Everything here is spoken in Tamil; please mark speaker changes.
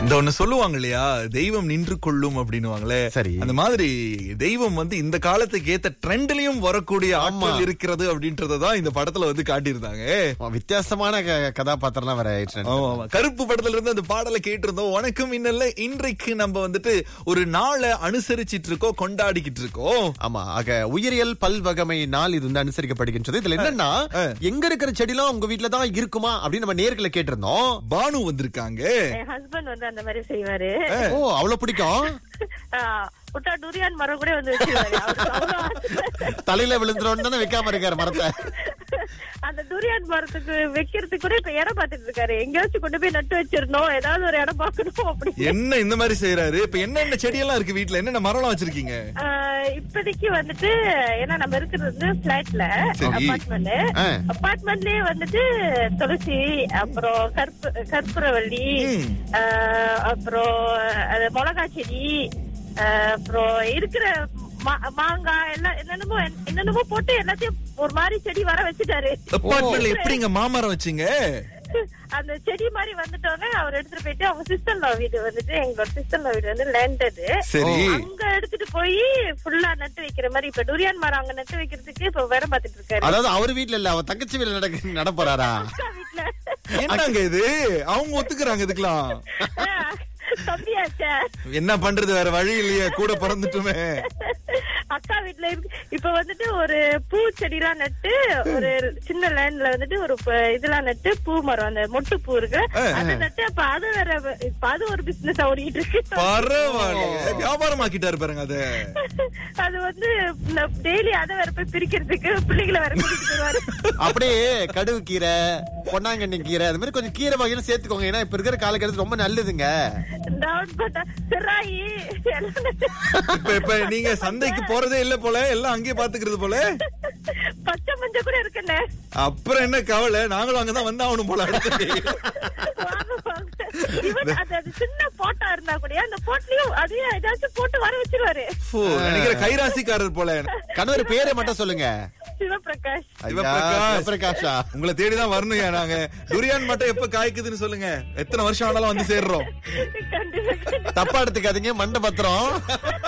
Speaker 1: இந்த ஒண்ணு சொல்லுவாங்க இல்லையா தெய்வம் நின்று கொள்ளும் அப்படின்னுவாங்களே
Speaker 2: சரி.
Speaker 1: அந்த மாதிரி தெய்வம் வந்து இந்த காலத்துக்கு ஏத்த ட்ரெண்ட்லயும் வரக்கூடிய ஆட்கள் இருக்கிறது அப்படின்றத தான் இந்த படத்துல வந்து காட்டியிருந்தாங்க
Speaker 2: வித்தியாசமான க- கதாபாத்திரம்லாம் வேற ஆயிடுச்சு
Speaker 1: ஆமா ஆமா கருப்பு படத்துல இருந்து அந்த பாடலை கேட்டிருந்தோம் வணக்கம் இன்னல்ல இன்றைக்கு நம்ம வந்துட்டு ஒரு நாளை அனுசரிச்சிட்டு இருக்கோம் கொண்டாடிக்கிட்டு இருக்கோம்
Speaker 2: ஆமா ஆக உயிரியல் பல்வகமை நாள் இது வந்து அனுசரிக்கப்படுகின்றது இதுல என்னன்னா எங்க இருக்கிற செடிலாம் உங்க வீட்ல தான் இருக்குமா அப்படின்னு நம்ம நேர்களை கேட்டிருந்தோம்
Speaker 1: பானு வந்திருக்காங்க
Speaker 3: என் ஹஸ்பண்ட் வந்து அந்த மாதிரி செய்வாரு
Speaker 2: ஓ அவ்வளவு பிடிக்கும்
Speaker 3: ஆஹ் விட்டா டூரியான் மரம் கூட வந்து வச்சிருவாரு அவருக்கு அவ்வளவு ஆசை.
Speaker 2: தலையில விழுந்துரும் தானே வைக்காம இருக்காரு மரத்தை
Speaker 3: அந்த டூரியான் மரத்துக்கு வைக்கிறதுக்கு கூட இப்ப இடம் பார்த்துட்டு இருக்காரு எங்கேயாச்சும் கொண்டு போய் நட்டு வச்சிடணும் ஏதாவது ஒரு இடம் பார்க்கணும் அப்படி
Speaker 1: என்ன இந்த மாதிரி செய்யறாரு இப்ப என்னென்ன செடியெல்லாம் இருக்கு வீட்ல என்னென்ன மரம்லாம் வச்சிருக்கீங்க
Speaker 3: ஆஹ் இப்போதைக்கு வந்துட்டு ஏன்னா நம்ம இருக்கிறது வந்து பிளாட்ல
Speaker 1: சரி.
Speaker 3: அபார்ட்மெண்ட்
Speaker 2: ஆ.
Speaker 3: அபார்ட்மெண்ட்லயே வந்துட்டு துளசி அப்புறம் கற்பு கற்பூரவள்ளி
Speaker 1: ம்.
Speaker 3: ஆஹ் அப்புறம் அது மிளகா செடி ஆஹ் அப்புறம் இருக்கிற மா- மாங்காய் எல்லாம் என்னென்னமோ என்னென்னமோ போட்டு எல்லாத்தையும் ஒரு மாதிரி செடி வர வச்சுட்டாரு
Speaker 1: அப்பார்ட்மெண்ட்ல எப்படிங்க மாமரம் வச்சீங்க
Speaker 3: அந்த செடி மாதிரி வந்துட்டோன்னே அவர் எடுத்துட்டு போயிட்டு அவங்க சிஸ்டர் லவ் வீடு வந்துட்டு எங்களோட சிஸ்டர் லவ் வீடு வந்து லேண்டது
Speaker 1: சரி
Speaker 3: அங்க எடுத்துட்டு போய் ஃபுல்லா நட்டு வைக்கிற மாதிரி இப்ப டூரியான் மரம் அங்க நட்டு வைக்கிறதுக்கு இப்ப வேற பாத்துட்டு இருக்காரு
Speaker 2: அதாவது அவர் வீட்ல இல்ல அவர் தங்கச்சி வீட்ல நடக்க நடப்பறாரா
Speaker 3: அக்கா வீட்டுல
Speaker 1: என்னங்க இது அவங்க ஒத்துக்குறாங்க இதுக்கெல்லாம்
Speaker 3: தம்பியாச்சே
Speaker 1: என்ன பண்றது வேற வழி இல்லையே கூட பிறந்துட்டுமே
Speaker 3: அக்கா வீட்டுல இருக்கு இப்ப வந்துட்டு ஒரு பூ செடிலாம் நட்டு ஒரு சின்ன லேண்ட்ல வந்துட்டு ஒரு ப- இதெல்லாம் நட்டு பூ மரம் அந்த மொட்டு பூ இருக்கு அது நட்டு அப்ப அது வேற இப்ப அது ஒரு பிசினஸ் ஓடிட்டு இருக்கு
Speaker 1: பரவாயில்ல வியாபாரம் ஆக்கிட்டாரு பாருங்க அத
Speaker 3: அது வந்து டெய்லி அதை வேற போய் பிரிக்கிறதுக்கு பிள்ளைகளை வேற கூட்டிட்டு வருவாரு
Speaker 2: அப்படியே கடுகு கீரை பொன்னாங்கண்ணி கீரை அது மாதிரி கொஞ்சம் கீரை வகையில சேர்த்துக்கோங்க ஏன்னா இப்ப இருக்கிற காலகட்டத்தில் ரொம்ப நல்லதுங்க
Speaker 3: டவுன் பட்டா சிராயி எல்லாம் நட்டு
Speaker 1: இப்ப இப்ப நீங்க சந்தைக்கு போறதே இல்ல போல எல்லாம் அங்கேயே பாத்துக்கிறது போல
Speaker 3: பச்சை மஞ்ச கூட இருக்குண்ணே
Speaker 1: அப்புறம் என்ன கவலை நாங்களும் அங்கதான் வந்தாகணும் போல அடுத்து
Speaker 3: வாங்க, வாங்க. Even அது அது சின்ன போட்டா இருந்தா கூட அந்த போட்லயும் அதையும் ஏதாச்சும் போட்டு வர வச்சிருவாரு
Speaker 1: ஓ, நினைக்கிற கைராசிக்காரர் போல
Speaker 2: கணவர் பேரை மட்டும் சொல்லுங்க
Speaker 3: சிவபிரகாஷ்
Speaker 1: சிவபிரகாஷ்.
Speaker 2: சிவபிரகாஷா
Speaker 1: உங்களை தேடிதான் வரணும் நாங்க துரியான் மட்டும் எப்ப காய்க்குதுன்னு சொல்லுங்க எத்தனை வருஷம் ஆனாலும் வந்து சேர்றோம்
Speaker 3: கண்டிப்பா கண்டிப்பா
Speaker 2: தப்பா எடுத்துக்காதீங்க மண்டை பத்திரம்